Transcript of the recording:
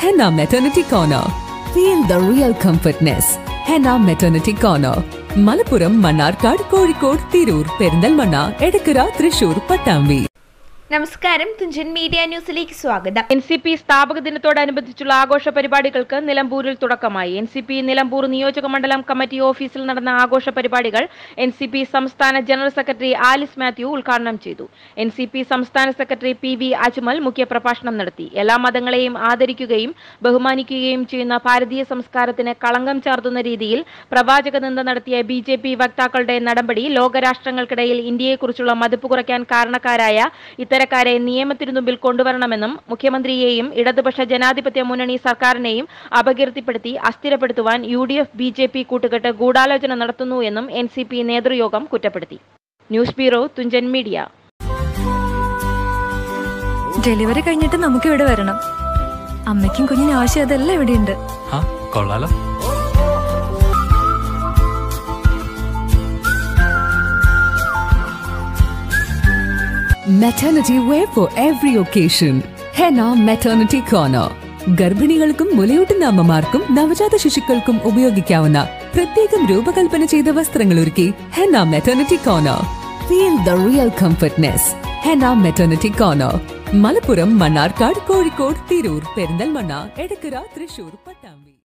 Henna Maternity Corner. Feel the real comfortness. Henna Maternity Corner. Malappuram Mannarkkad Kozhikode Tirur Perinthalmanna Edakkara Thrissur Pattambi നമസ്കാരം Thunchan media ന്യൂസിലേക്ക് സ്വാഗതം N C P സ്ഥാപക ദിനത്തോടനുബന്ധിച്ചുള്ള ആഘോഷ പരിപാടികൾക്ക് നിലമ്പൂരിൽ തുടക്കമായി എൻ സി പി നിലമ്പൂർ നിയോജക മണ്ഡലം കമ്മിറ്റി ഓഫീസിൽ നടന്ന ആഘോഷ പരിപാടികൾ എൻ സി പി സംസ്ഥാന ജനറൽ സെക്രട്ടറി ആലിസ് മാത്യു ഉദ്ഘാടനം ചെയ്തു എൻ സി പി സംസ്ഥാന സെക്രട്ടറി പി വി അജ്മൽ മുഖ്യപ്രഭാഷണം നടത്തി എല്ലാ മതങ്ങളെയും ആദരിക്കുകയും ബഹുമാനിക്കുകയും ചെയ്യുന്ന ഭാരതീയ സംസ്കാരത്തിന് കളങ്കം ചാർത്തുന്ന രീതിയിൽ പ്രവാചക നിന്ദ നടത്തിയ ബി ജെ പി വക്താക്കളുടെ നടപടി ലോകരാഷ്ട്രങ്ങൾക്കിടയിൽ ഇന്ത്യയെക്കുറിച്ചുള്ള മതിപ്പ് കുറയ്ക്കാൻ കാരണക്കാരായ ഇത്തരക്കാരെ നിയമത്തിനു മുമ്പിൽ കൊണ്ടുവരണമെന്നും മുഖ്യമന്ത്രിയെയും ഇടതുപക്ഷ ജനാധിപത്യ മുന്നണി സർക്കാരിനെയും അപകീർത്തിപ്പെടുത്തി അസ്ഥിരപ്പെടുത്തുവാൻ U D F B J P കൂട്ടുകെട്ട് ഗൂഢാലോചന നടത്തുന്നു എന്നും എൻ സി പി നേതൃയോഗം കുറ്റപ്പെടുത്തി news bureau Thunchan media delivery കഴിഞ്ഞിട്ട് നമുക്ക് ഇവിടെ വരണം അമ്മയ്ക്കും കുഞ്ഞിനും ആവശ്യം അതെല്ലാം ഇവിടെയുണ്ട് ആ കൊള്ളാലോ Maternity wear for every occasion. Henna Maternity Corner. ഗർഭിണികൾക്കും മുലയൂട്ടുന്ന അമ്മമാർക്കും നവജാത ശിശുക്കൾക്കും ഉപയോഗിക്കാവുന്ന പ്രത്യേകം രൂപകൽപ്പന ചെയ്ത വസ്ത്രങ്ങൾ ഒരുക്കി Henna Maternity Corner feel the real comfortness Henna Maternity Corner Malappuram Mannarkkad Kozhikode Tirur Perinthalmanna Edakkara Thrissur Pattambi